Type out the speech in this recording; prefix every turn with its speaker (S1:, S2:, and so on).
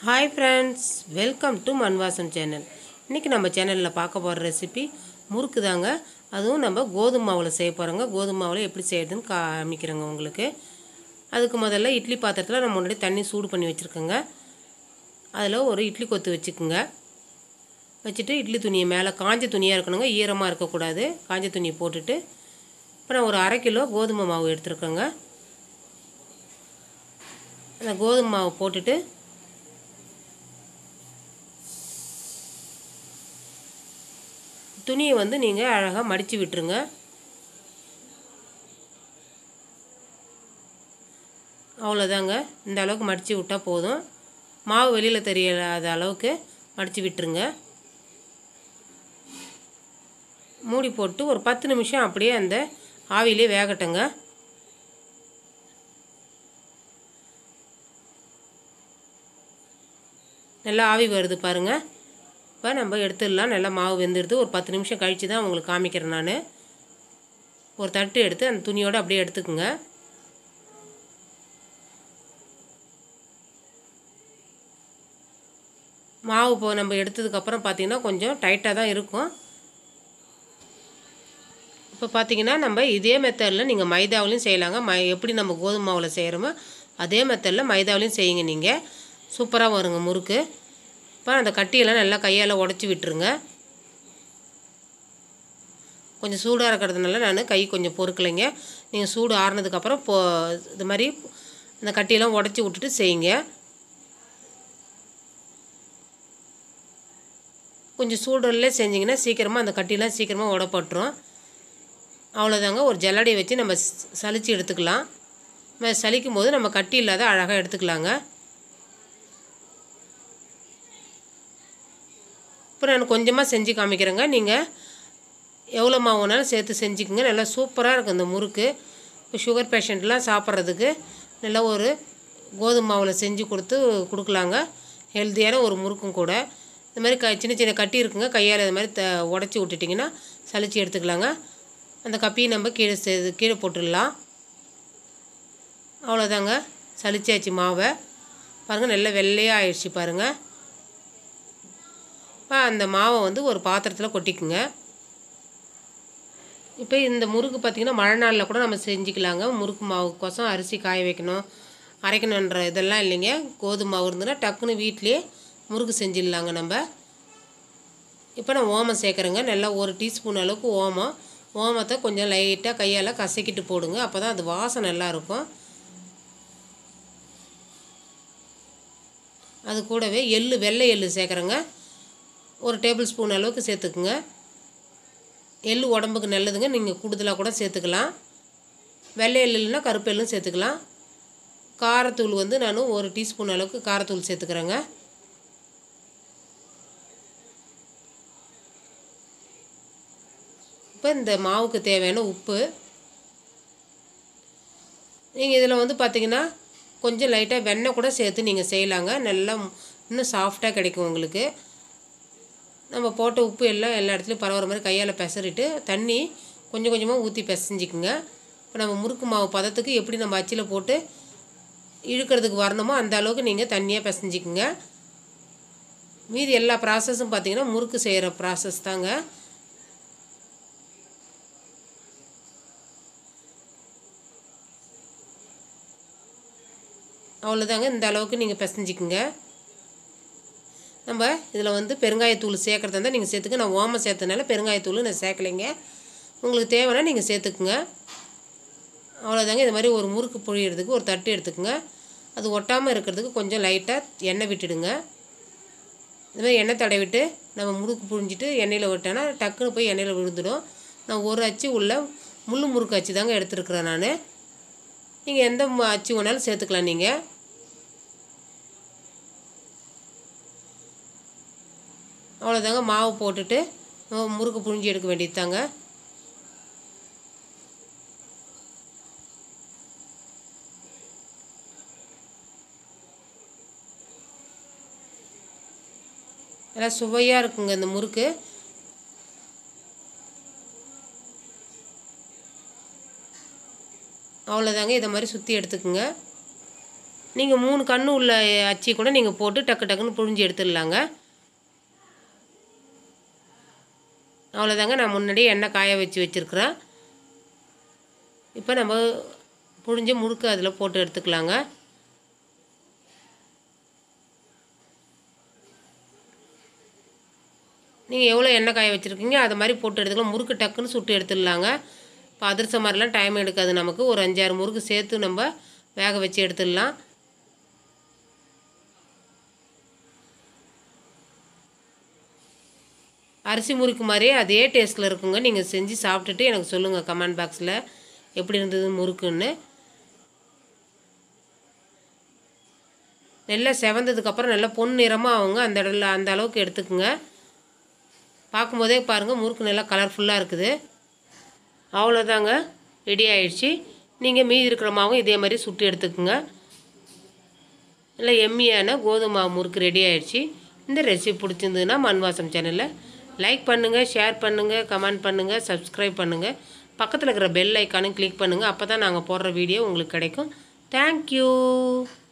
S1: hi friends welcome to Manvasam channel இன்றைக்கி நம்ம சேனலில் பார்க்க போகிற ரெசிபி முறுக்கு தாங்க அதுவும் நம்ம கோதுமை மாவில் செய்ய போகிறோங்க கோதுமை மாவில் எப்படி செய்யறதுன்னு காமிக்கிறேங்க உங்களுக்கு அதுக்கு முதல்ல இட்லி பாத்திரத்தில் நம்ம முன்னாடி தண்ணி சூடு பண்ணி வச்சுருக்கோங்க அதில் ஒரு இட்லி கொத்து வச்சுக்குங்க வச்சுட்டு இட்லி துணியை மேலே காஞ்ச துணியாக இருக்கணுங்க ஈரமாக இருக்கக்கூடாது காஞ்ச துணியை போட்டுட்டு இப்போ நான் ஒரு அரை கிலோ கோதுமை மாவு எடுத்துருக்கேங்க அந்த கோதுமை மாவு போட்டுட்டு துணியை வந்து நீங்கள் அழகாக மடித்து விட்டுருங்க அவ்வளோதாங்க இந்த அளவுக்கு மடித்து விட்டால் போதும் மாவு வெளியில் தெரியாத அளவுக்கு மடித்து விட்டுருங்க மூடி போட்டு ஒரு பத்து நிமிஷம் அப்படியே அந்த ஆவிலே வேகட்டுங்க நல்லா ஆவி வருது பாருங்கள் இப்போ நம்ம எடுத்துடலாம் நல்லா மாவு வெந்துடுது ஒரு பத்து நிமிஷம் கழித்து தான் உங்களுக்கு காமிக்கிறேன் நான் ஒரு தட்டு எடுத்து அந்த துணியோடு அப்படியே எடுத்துக்குங்க மாவு இப்போ நம்ம எடுத்ததுக்கப்புறம் பார்த்திங்கன்னா கொஞ்சம் டைட்டாக தான் இருக்கும் இப்போ பார்த்தீங்கன்னா நம்ம இதே மெத்தடில் நீங்கள் மைதாவிலையும் செய்யலாங்க மை எப்படி நம்ம கோதுமை மாவில் செய்கிறோமோ அதே மெத்தடில் மைதாவிலையும் செய்யுங்க நீங்கள் சூப்பராக வருங்க முறுக்கு இப்போ அந்த கட்டியெல்லாம் நல்லா கையால் உடச்சி விட்டுருங்க கொஞ்சம் சூடாக இருக்கிறதுனால நான் கை கொஞ்சம் பொறுக்கலைங்க நீங்கள் சூடு ஆறுனதுக்கப்புறம் போ இது மாதிரி அந்த கட்டியெல்லாம் உடச்சி விட்டுட்டு செய்யுங்க கொஞ்சம் சூடுலே செஞ்சிங்கன்னா சீக்கிரமாக அந்த கட்டிலாம் சீக்கிரமாக உடப்பட்டுரும் அவ்வளோதாங்க ஒரு ஜல்லடையை வச்சு நம்ம சலித்து எடுத்துக்கலாம் நம்ம சலிக்கும் போது நம்ம கட்டி இல்லாத அழகாக எடுத்துக்கலாங்க இப்போ நான் கொஞ்சமாக செஞ்சு காமிக்கிறேங்க நீங்கள் எவ்வளோ மாவு வேணாலும் சேர்த்து செஞ்சுக்கோங்க நல்லா சூப்பராக இருக்கும் இந்த முறுக்கு இப்போ சுகர் பேஷண்ட்லாம் சாப்பிட்றதுக்கு நல்லா ஒரு கோதுமை மாவில் செஞ்சு கொடுத்து கொடுக்கலாங்க ஹெல்த்தியான ஒரு முறுக்கும் கூட இந்த மாதிரி க சின்ன சின்ன கட்டி இருக்குங்க கையால் இது மாதிரி த உடச்சி விட்டுட்டிங்கன்னா சளிச்சு எடுத்துக்கலாங்க அந்த கப்பியை நம்ம கீழே சே கீழே போட்டுடலாம் அவ்வளோதாங்க சளிச்சாச்சு மாவை பாருங்கள் நல்லா வெள்ளையாக ஆயிடுச்சு பாருங்கள் இப்போ அந்த மாவை வந்து ஒரு பாத்திரத்தில் கொட்டிக்குங்க இப்போ இந்த முறுக்கு பார்த்திங்கன்னா மழை நாளில் கூட நம்ம செஞ்சுக்கலாங்க முறுக்கு மாவுக்கோசம் அரிசி காய வைக்கணும் அரைக்கணுன்ற இதெல்லாம் இல்லைங்க கோதுமை மாவு இருந்ததுன்னா டக்குன்னு வீட்லேயே முறுக்கு செஞ்சிடலாங்க நம்ம இப்போ நான் ஓமம் சேர்க்குறேங்க நல்லா ஒரு டீஸ்பூன் அளவுக்கு ஓமம் ஓமத்தை கொஞ்சம் லைட்டாக கையால் கசக்கிட்டு போடுங்க அப்போ தான் அது வாசம் நல்லாயிருக்கும் அது கூடவே எள்ளு வெள்ளை எள்ளு சேர்க்குறேங்க ஒரு டேபிள் ஸ்பூன் அளவுக்கு சேர்த்துக்குங்க எள்ளு உடம்புக்கு நல்லதுங்க நீங்கள் கூடுதலாக கூட சேர்த்துக்கலாம் வெள்ளை எள்ளுனா கருப்பு எள்ளும் சேர்த்துக்கலாம் காரத்தூள் வந்து நான் ஒரு டீஸ்பூன் அளவுக்கு காரத்தூள் சேர்த்துக்கிறேங்க இப்போ இந்த மாவுக்கு தேவையான உப்பு நீங்கள் இதில் வந்து பார்த்திங்கன்னா கொஞ்சம் லைட்டாக வெண்ணெய் கூட சேர்த்து நீங்கள் செய்யலாங்க நல்லா இன்னும் சாஃப்டாக கிடைக்கும் உங்களுக்கு நம்ம போட்ட உப்பு எல்லாம் எல்லா இடத்துலையும் பரவுற மாதிரி கையால் பெசறிட்டு தண்ணி கொஞ்சம் கொஞ்சமாக ஊற்றி பிசைஞ்சிக்குங்க இப்போ நம்ம முறுக்கு மாவு பதத்துக்கு எப்படி நம்ம அச்சில் போட்டு இழுக்கிறதுக்கு வரணுமோ அந்த அளவுக்கு நீங்கள் தண்ணியாக பிசைஞ்சிக்குங்க மீதி எல்லா ப்ராசஸும் பார்த்திங்கன்னா முறுக்கு செய்கிற ப்ராசஸ் தாங்க அவ்வளோதாங்க இந்த அளவுக்கு நீங்கள் பிசைஞ்சிக்குங்க நம்ம இதில் வந்து பெருங்காயத்தூள் சேர்க்குறதா இருந்தால் நீங்கள் சேர்த்துக்க நான் ஓமம் சேர்த்தனால பெருங்காயத்தூள் நான் சேர்க்கலைங்க உங்களுக்கு தேவைன்னா நீங்கள் சேர்த்துக்குங்க அவ்வளோதாங்க இது மாதிரி ஒரு முறுக்கு பொழியறதுக்கு ஒரு தட்டு எடுத்துக்கோங்க அது ஒட்டாமல் இருக்கிறதுக்கு கொஞ்சம் லைட்டாக எண்ணெய் விட்டுடுங்க இந்த மாதிரி எண்ணெய் தடவிட்டு நம்ம முறுக்கு புழிஞ்சிட்டு எண்ணெயில் விட்டோன்னா டக்குன்னு போய் எண்ணெயில் விழுந்துடும் நான் ஒரு அச்சு உள்ள முள் முறுக்கு அச்சு தாங்க எடுத்துருக்குறேன் நான் நீங்கள் எந்த அச்சு வேணாலும் சேர்த்துக்கலாம் நீங்கள் அவ்வளோதாங்க மாவு போட்டுட்டு முறுக்கு புழிஞ்சி எடுக்க வேண்டியது தாங்க நல்லா சுவையாக இருக்குங்க இந்த முறுக்கு அவ்வளோதாங்க இதை மாதிரி சுற்றி எடுத்துக்குங்க நீங்கள் மூணு கண்ணு உள்ள அச்சி கூட நீங்கள் போட்டு டக்கு டக்குன்னு புழிஞ்சு எடுத்துடலாங்க அவ்வளோதாங்க நான் முன்னாடியே எண்ணெய் காய வச்சு வச்சுருக்குறேன் இப்போ நம்ம புழிஞ்ச முறுக்கு அதில் போட்டு எடுத்துக்கலாங்க நீங்கள் எவ்வளோ எண்ணெய் காய வச்சுருக்கீங்க அது மாதிரி போட்டு எடுத்துக்கலாம் முறுக்கு டக்குன்னு சுட்டு எடுத்துடலாங்க இப்போ அதிரசம் மாதிரிலாம் டைம் எடுக்காது நமக்கு ஒரு அஞ்சாறு முறுக்கு சேர்த்து நம்ம வேக வச்சு எடுத்துடலாம் அரிசி முறுக்கு மாதிரியே அதே டேஸ்ட்டில் இருக்குங்க நீங்கள் செஞ்சு சாப்பிட்டுட்டு எனக்கு சொல்லுங்கள் கமெண்ட் பாக்ஸில் எப்படி இருந்தது முறுக்குன்னு நல்லா செவந்ததுக்கப்புறம் நல்லா பொன் நிறமாக ஆகுங்க அந்த இடத்துல அந்த அளவுக்கு எடுத்துக்குங்க பார்க்கும்போதே பாருங்கள் முறுக்கு நல்லா கலர்ஃபுல்லாக இருக்குது அவ்வளோதாங்க ரெடி ஆயிடுச்சு நீங்கள் மீதி இருக்கிற மாவும் இதே மாதிரி சுட்டு எடுத்துக்குங்க நல்லா எம்மியான கோதுமை மாவு முறுக்கு ரெடி ஆயிடுச்சு இந்த ரெசிபி பிடிச்சிருந்ததுன்னா மண்வாசம் சேனலில் லைக் பண்ணுங்கள் ஷேர் பண்ணுங்கள் கமெண்ட் பண்ணுங்கள் சப்ஸ்கிரைப் பண்ணுங்கள் பக்கத்தில் இருக்கிற பெல் ஐக்கானும் கிளிக் பண்ணுங்கள் அப்போ தான் நாங்கள் போடுற வீடியோ உங்களுக்கு கிடைக்கும் தேங்க்யூ